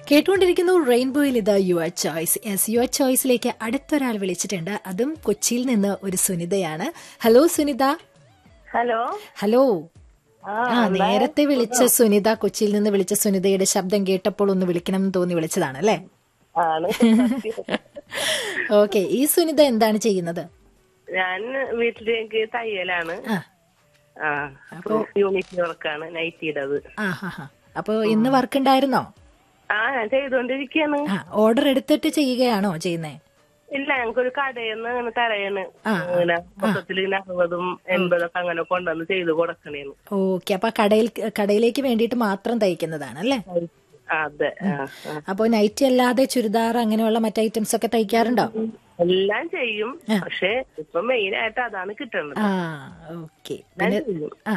കേട്ടുകൊണ്ടിരിക്കുന്നു റെയിൻബോയിൽ ഇത് യുവർ ചോയ്സ് യെസ് യുവർ ചോയ്സിലേക്ക് അടുത്തൊരാൾ വിളിച്ചിട്ടുണ്ട് അതും കൊച്ചിയിൽ നിന്ന് ഒരു സുനിതയാണ് ഹലോ സുനിത ഹലോ ഹലോ ആ ആ നേരത്തെ വിളിച്ച സുനിത കൊച്ചിയിൽ നിന്ന് വിളിച്ച സുനിതയുടെ ശബ്ദം കേട്ടപ്പോൾ ഒന്ന് വിളിക്കണം എന്ന് തോന്നി വിളിച്ചതാണ് അല്ലേ ആണ് ഓക്കെ ഈ സുനിത എന്താണ് ചെയ്യുന്നത് ഞാൻ വീട്ടിലേക്ക് തയ്യലാണ് ആ ആ യൂണിറ്റ് വർക്കാണ് നൈറ്റിയുടേത് ആ ഹാ ഹാ അപ്പൊ ഇന്ന് വർക്ക് ഉണ്ടായിരുന്നോ ആ ഞാൻ ചെയ്തോണ്ടിരിക്കാണ് ആ ഓർഡർ എടുത്തിട്ട് ചെയ്യുകയാണോ ചെയ്യുന്നേ ഇല്ല ഞങ്ങൾക്കൊരു കടയിൽ നിന്ന് അങ്ങനെ തരയാണ് ഇങ്ങനെ മൊത്തത്തിൽ ഇങ്ങനെ അറുപതും എൺപതൊക്കെ അങ്ങനെ കൊണ്ടുവന്ന് ചെയ്ത് കൊടുക്കണേന്ന് ഓക്കെ അപ്പൊ കടയിൽ കടയിലേക്ക് വേണ്ടിയിട്ട് മാത്രം തയ്ക്കുന്നതാണ് അല്ലേ അതെ ആ, ആ. അപ്പൊ നൈറ്റി അല്ലാതെ ചുരിദാർ അങ്ങനെയുള്ള മറ്റ് ഐറ്റംസ് ഒക്കെ തയ്ക്കാറുണ്ടോ എല്ലാം ചെയ്യും പക്ഷെ ഇപ്പൊ മെയിൻ ആയിട്ട് അതാണ് കിട്ടുന്നത് ആ ഓക്കെ ഞാൻ ചെയ്യും ആ